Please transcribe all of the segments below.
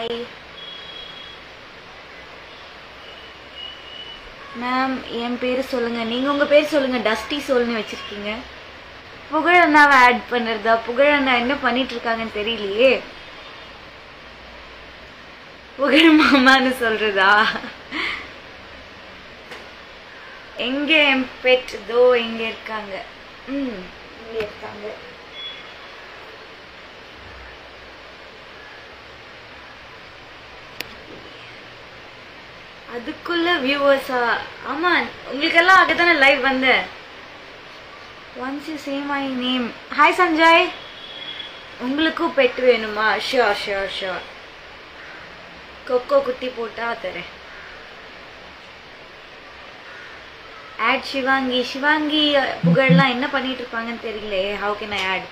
hi ma'am என் பேர் சொல்லுங்க நீங்க உங்க பேர் சொல்லுங்க டஸ்டி சோல்னு வச்சிருக்கீங்க புகழ் அண்ணாவை ஆட் பண்ணுறதா புகழ் அண்ணா என்ன பண்ணிட்டு இருக்காங்கன்னு தெரியலையே புகழ் மாமான்னு சொல்றதா எங்க என் பெட் தோ இங்க இருக்காங்க ம் இங்க இருக்காங்க அதுக்குள்ள வியூவர்ஸா ஆமா உங்களுக்கெல்லாம் அதுதானே லைவ் வந்தேன் once you say my name hi Sanjay உங்களுக்கும் பெட் வேணுமா ஷியோர் ஷியோர் ஷியோர் கொக்கோ குட்டி போட்டா தரேன் ஆட் சிவாங்கி சிவாங்கி புகழ்லாம் என்ன பண்ணிட்டு இருப்பாங்கன்னு தெரியலையே ஹவு கேன் ஐ ஆட்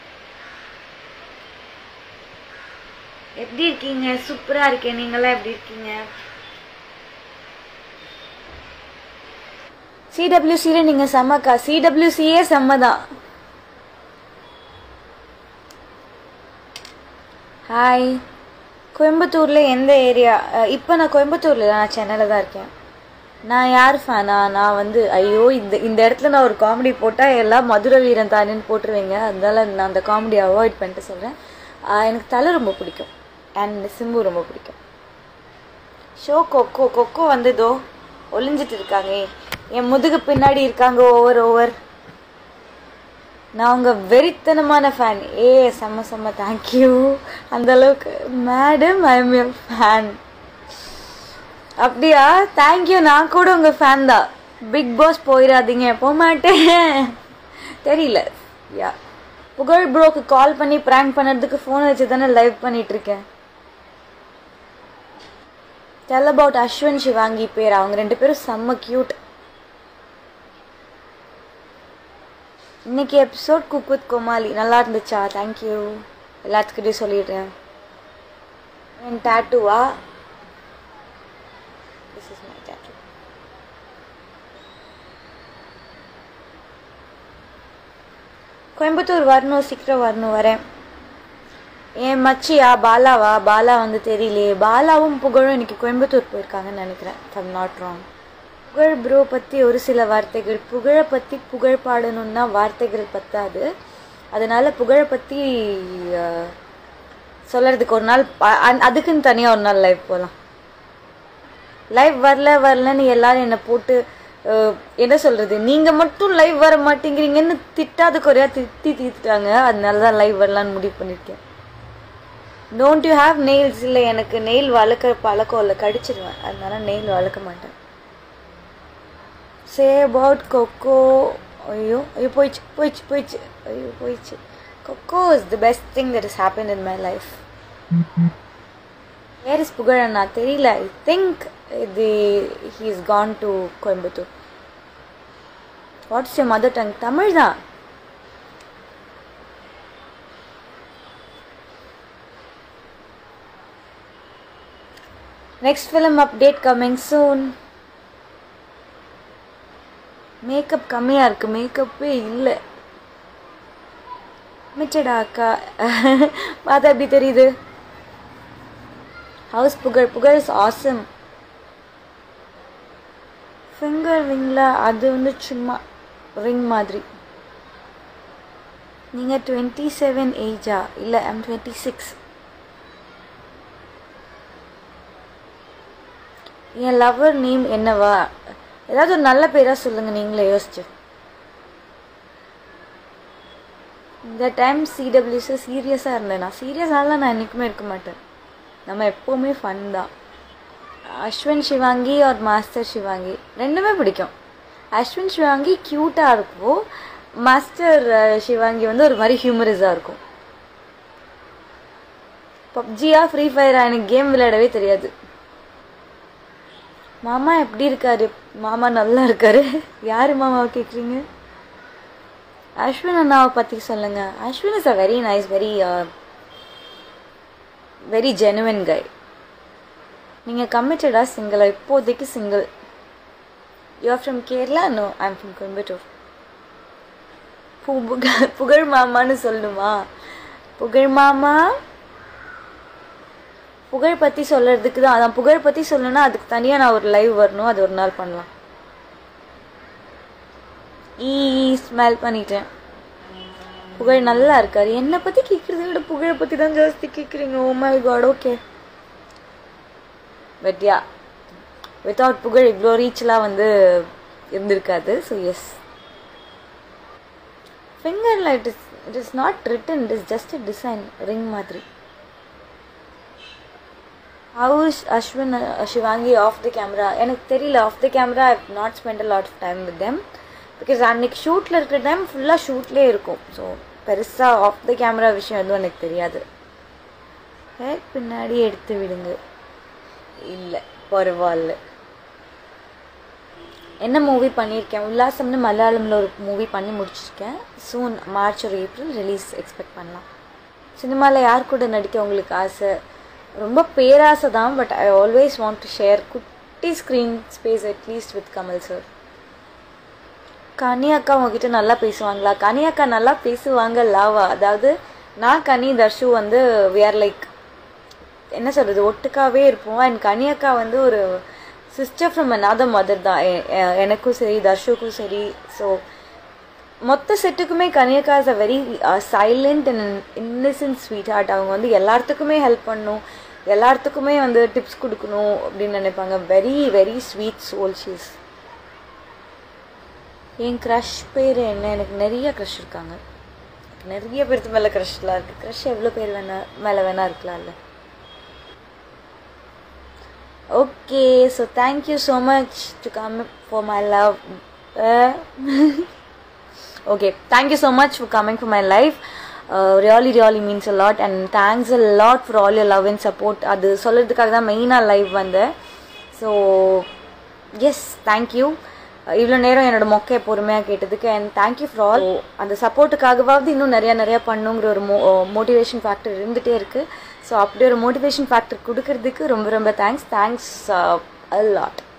எப்படி இருக்கீங்க சூப்பரா இருக்கேன் நீங்களாம் எப்படி இருக்கீங்க சிடபிள்யூசியில் நீங்கள் செம்மக்கா சிடபிள்யூசியே செம்ம தான் ஹாய் கோயம்புத்தூரில் எந்த ஏரியா இப்போ நான் கோயம்புத்தூரில் தான் நான் சென்னையில் தான் இருக்கேன் நான் யார் ஃபேனா நான் வந்து ஐயோ இந்த இந்த இடத்துல நான் ஒரு காமெடி போட்டால் எல்லாம் மதுரை வீரன் தானேன்னு போட்டுருவீங்க அதனால நான் அந்த காமெடி அவாய்ட் பண்ணிட்டு சொல்கிறேன் எனக்கு தலை ரொம்ப பிடிக்கும் அண்ட் சிம்பு ரொம்ப பிடிக்கும் ஷோ கொக்கோ கொக்கோ வந்ததோ ஒளிஞ்சிட்டு இருக்காங்க என் முதுகு பின்னாடி இருக்காங்க ஓவர் ஓவர் நான் உங்க வெறித்தனமான ஃபேன் ஏ செம்ம செம்ம தேங்க்யூ அந்த அளவுக்கு madam I am your fan அப்படியா தேங்க்யூ நான் கூட உங்க ஃபேன் தான் பிக் பாஸ் போயிடாதீங்க போக மாட்டேன் தெரியல யா புகழ் ப்ரோக்கு கால் பண்ணி ப்ராங்க் பண்ணுறதுக்கு ஃபோன் வச்சு தானே லைவ் பண்ணிட்டு இருக்கேன் டெல் அபவுட் அஸ்வின் சிவாங்கி பேர் அவங்க ரெண்டு பேரும் செம்ம கியூட் இன்னைக்கு எபிசோட் குக் வித் கோமாளி நல்லா இருந்துச்சா தேங்க்யூ எல்லாத்துக்கிட்டையும் சொல்லிடுறேன் என் டேட்டுவா this is my date Coimbatore வரணும் சீக்கிரம் வரணும் வரேன் என் மச்சியா பாலாவா பாலா வந்து தெரியலையே பாலாவும் புகழும் இன்னைக்கு கோயம்புத்தூர் போயிருக்காங்கன்னு நினைக்கிறேன் I'm not wrong Pugazh bro பற்றி ஒரு சில வார்த்தைகள் புகழை பற்றி புகழ் பாடணும்னா வார்த்தைகள் பத்தாது அதனால புகழை பற்றி சொல்கிறதுக்கு ஒரு நாள் ப- அ- அதுக்குன்னு தனியாக ஒரு நாள் லைவ் போகலாம் லைவ் வரல வரலன்னு எல்லாரும் என்னை போட்டு அஹ், என்ன சொல்கிறது நீங்கள் மட்டும் லைவ் வர மாட்டேங்கிறீங்கன்னு திட்டாத குறையா திட்டி தீர்த்துட்டாங்க அதனால தான் லைவ் வரலான்னு முடிவு பண்ணியிருக்கேன் டோன்ட் யூ ஹாவ் நெயில்ஸ் இல்லை எனக்கு நெயில் வளர்க்குற பழக்கம் இல்லை கடிச்சிடுவேன் அதனால நெயில் வளர்க்க மாட்டேன் சே அபவுட் கொக்கோ ஐயோ ஐயோ போயிடுச்சு போயிடுச்சு போயிடுச்சு ஐயோ போயிடுச்சு கொக்கோ is the best thing that is happen in my life where is புகழண்ணா தெரியல ஐ திங்க் இது he is gone to Coimbatore what's your mother tongue Tamil தான் next film update coming soon makeup கம்மியாக இருக்கு மேக்கப்பே இல்லை மிச்சடா அக்கா பார்த்தா எப்படி தெரியுது ஹவுஸ் புகழ் புகழ் இஸ் ஆசம் ஃபிங்கர் ரிங்கில் அது வந்து சும்மா ரிங் மாதிரி நீங்கள் டுவெண்ட்டி செவன் ஏஜா இல்லை ஐம் டுவெண்ட்டி சிக்ஸ் என் லவர் நேம் என்னவா ஏதாவது ஒரு நல்ல பேராக சொல்லுங்கள் நீங்களே யோசிச்சு இந்த டைம் சிடபிள்யூஸு சீரியஸாக இருந்தேன் நான் சீரியஸாலாம் நான் என்றைக்குமே இருக்க மாட்டேன் நம்ம எப்போவுமே ஃபன் தான் அஸ்வின் சிவாங்கி ஒரு மாஸ்டர் சிவாங்கி ரெண்டுமே பிடிக்கும் அஸ்வின் சிவாங்கி க்யூட்டாக இருக்கும் மாஸ்டர் அஹ், சிவாங்கி வந்து ஒரு மாதிரி ஹியூமரஸாக இருக்கும் பப்ஜியா ஃப்ரீ ஃபயரா எனக்கு கேம் விளையாடவே தெரியாது மாமா எப்படி இருக்காரு மாமா நல்லா இருக்காரு யாரு மாமாவை கேட்குறீங்க அஸ்வின் அண்ணாவை பற்றி சொல்லுங்க Ashwin is a very nice very very genuine guy நீங்கள் கமிட்டடா சிங்கிளா இப்போதைக்கு single you are from Kerala no I am from Coimbatore Pugazh Pugazh மாமான்னு சொல்லணுமா புகழ் மாமா புகழ் பற்றி சொல்கிறதுக்கு தான் அதான் புகழ் பற்றி சொல்லணும்னா அதுக்கு தனியாக நான் ஒரு லைவ் வரணும் அது ஒரு நாள் பண்ணலாம் ஈ ஸ்மெல் பண்ணிட்டேன் புகழ் நல்லா இருக்காரு என்னை பற்றி கேட்குறத விட புகழை பற்றி தான் ஜாஸ்தி கேட்குறீங்க oh my god okay but yeah without Pugazh இவ்வளோ ரீச்லாம் வந்து இருந்திருக்காது ஸோ எஸ் ஃபிங்கரில் it is it is not written it is just a design ring மாதிரி how's Ashwin Shivangi off the camera எனக்கு தெரியல off the camera I not spent a lot of time with them because அன்னைக்கு ஷூட்டில் இருக்கிற time ஃபுல்லாக ஷூட்லேயே இருக்கும் so பெருசாக of the camera விஷயம் எதுவும் எனக்கு தெரியாது ஹேர் பின்னாடி எடுத்து விடுங்க இல்லை பரவாயில்ல என்ன மூவி பண்ணியிருக்கேன் உல்லாசம்னு மலையாளமில் ஒரு மூவி பண்ணி முடிச்சிருக்கேன் சூன் மார்ச் ஒரு ஏப்ரல் ரிலீஸ் எக்ஸ்பெக்ட் பண்ணலாம் சினிமாவில் யார் கூட நடிக்க உங்களுக்கு ஆசை ரொம்ப பேராசை தான் but I always want to share குட்டி screen space at least with Kamal sir Kani அக்கா உங்ககிட்ட நல்லா பேசுவாங்களா கனி அக்கா நல்லா பேசுவாங்க லாவா அதாவது நான் கனி தர்ஷு வந்து விஆர் லைக் என்ன சொல்கிறது ஒட்டுக்காவே இருப்போம் அண்ட் கனி அக்கா வந்து ஒரு சிஸ்டர் ஃப்ரம் another மதர் தான் எ- எ- எனக்கும் சரி தர்ஷுக்கும் சரி ஸோ மொத்த செட்டுக்குமே கன்னியக்கா is a very silent and innocent sweet heart அவங்க வந்து எல்லாத்துக்குமே ஹெல்ப் பண்ணணும் எல்லாத்துக்குமே வந்து டிப்ஸ் கொடுக்கணும் அப்படின்னு நினைப்பாங்க very very sweet soul she's என் க்ரஷ் பேர் என்ன எனக்கு நிறைய க்ரஷ் இருக்காங்க எனக்கு நிறைய பேருக்கு மேலே க்ரஷ்லாம் இருக்குது க்ரஷ் எவ்வளோ பேர் வேணா மேலே வேணா இருக்கலாம்ல okay so thank you so much to come for my love okay thank you so much for coming for my life uh, really really means a lot and thanks a lot for all your love and support அது சொல்கிறதுக்காக தான் மெயினாக live வந்தேன் so yes thank you இவ்வளோ நேரம் என்னோட மொக்கையை பொறுமையாக கேட்டதுக்கு அண்ட் தேங்க்யூ ஃபார் ஆல் அந்த சப்போர்ட்டுக்காகவாவது இன்னும் நிறையா நிறையா பண்ணுங்கிற ஒரு மோ மோட்டிவேஷன் ஃபேக்டர் இருந்துகிட்டே இருக்குது ஸோ அப்படி ஒரு மோட்டிவேஷன் ஃபேக்டர் கொடுக்கறதுக்கு ரொம்ப ரொம்ப தேங்க்ஸ் தேங்க்ஸ் அ லாட்